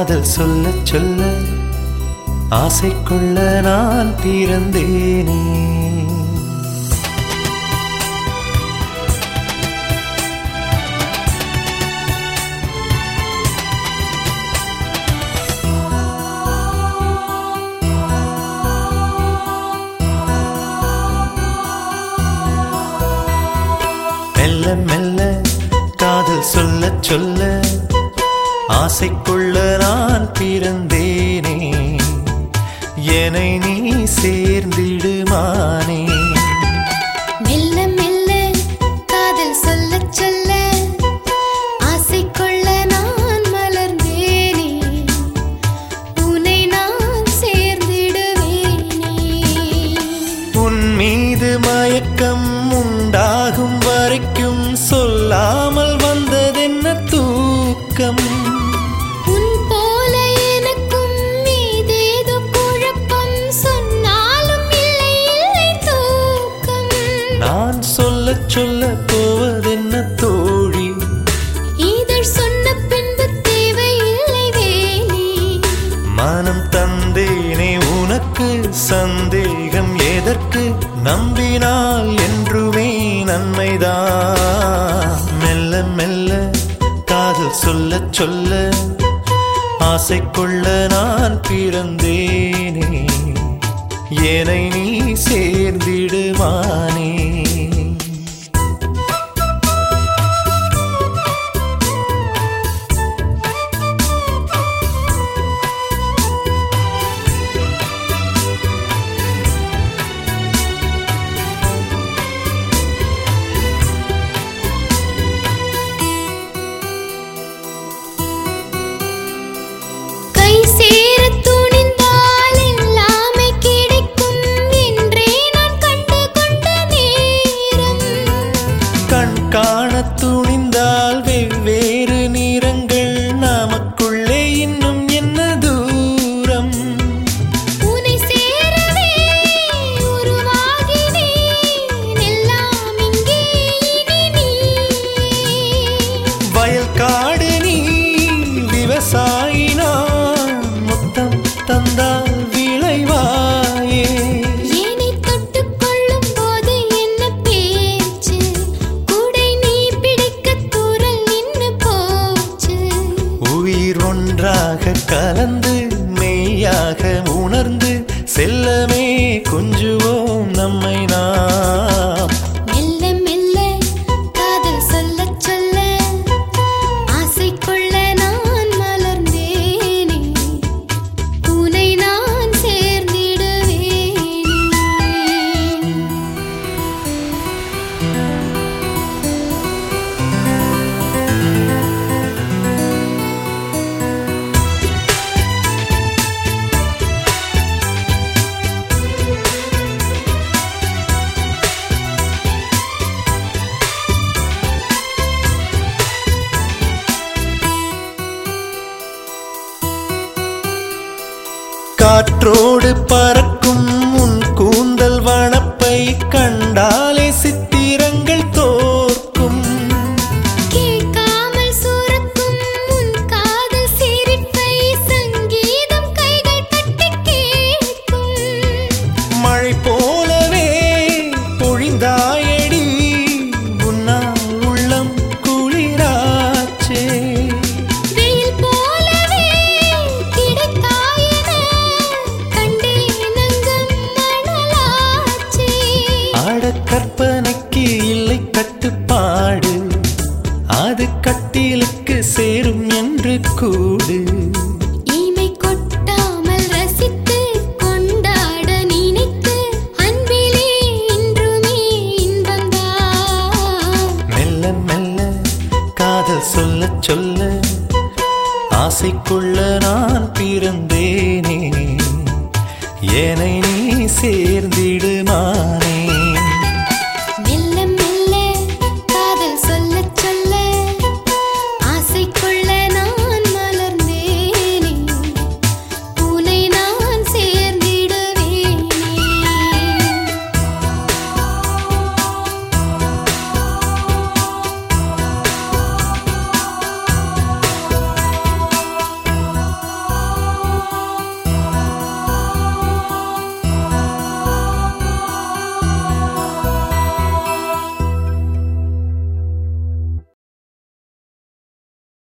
காதல் சொல்ல சொல்ல ஆசைக்குள்ள நான் பிறந்தேனே மெல்ல மெல்ல காதல் சொல்ல சொல்ல ஆசைக்குள்ள நான் பிறந்தேனே என்னை நீ சேர்ந்திடுமானே மெல்ல மெல்ல காதல் சொல்ல சொல்ல ஆசைக்குள்ள நான் மலர்ந்தேனே உன்னை நான் சேர்ந்திடுவேனே உன் மீது மயக்கம் உண்டாகும் வரைக்கும் சொல்லாமல் வந்ததென்ன தூக்கம் உன் போல எனக்கும் மீதேதோ குழப்பம் சொன்னாலும் இல்லை இல்லை தூக்கம் நான் சொல்ல சொல்ல போவதென்ன தோழி இதழ் சொன்ன பின்பு தேவையில்லை வேலி மனம் தந்தேனே உனக்கு சந்தேகம் எதற்கு நம்பினால் என்றுமே நன்மைதான் மெல்ல மெல்ல காதல் சொல்ல சொல்ல ஆசைக்குள்ள நான் பிறந்தேனே என்னை நீ சேர்ந்திடுவானே கை சேர துணிந்தால் எல்லாமே கிடைக்கும் என்றே நான் கண்டு கொண்ட நேரம் கண் காண துணிந்தால் வெவ்வேறு நிறங்கள் நமக்குள்ளே இன்னும் என்ன தூரம் உனை சேரவே உருவாகினேன் எல்லாம் இங்கே இனி நீயே வயல் காடு நீ விவசாயி நான் முத்தம் தந்தால் விளைவாயே ஏனை தொட்டுக் கொள்ளும் போது என்ன பேச்சு கூடை நீ பிடிக்க தூரல் நின்னு போச்சு உயிர் ஒன்றாக கலந்து மெய்யாக உணர்ந்து செல்லமே கொஞ்சுவோம் நம்மை நாம் மெல்ல மெல்ல காதல் சொல்ல சொல்ல ஆசைக்குள்ள நான் மலர்ந்தேனே உனை நான் சேர்ந்திடுவேனே காற்றோடு பறக்கும் உன் கூந்தல் வனப்பை கண்டாலே சித்திரங்கள் தோற்கும் கேட்காமல் சுரக்கும் உன் காதல் சிரிப்பை சங்கீதம் கைகள் தட்டி கேட்கும் மழை போலவே பொழிந்தாயடி உன்னால் உள்ளம் குளிராச்சே வெயில் போலவே கிடைத்தாயன கண்டேன் அங்கம் மணலாச்சே ஆட கற்பனைக்கு இல்லை கட்டுப்பாடு அது கட்டிலுக்கு சேரும் என்று கூடு இமை கொட்டாமல் ரசித்து கொண்டாட நினைத்து அன்பிலே இன்றுமே இன்பந்தான் மெல்ல மெல்ல காதல் சொல்ல சொல்ல ஆசைக்குள்ள நான் பிறந்தேனே என்னை நீ சேர்ந்திடுமானே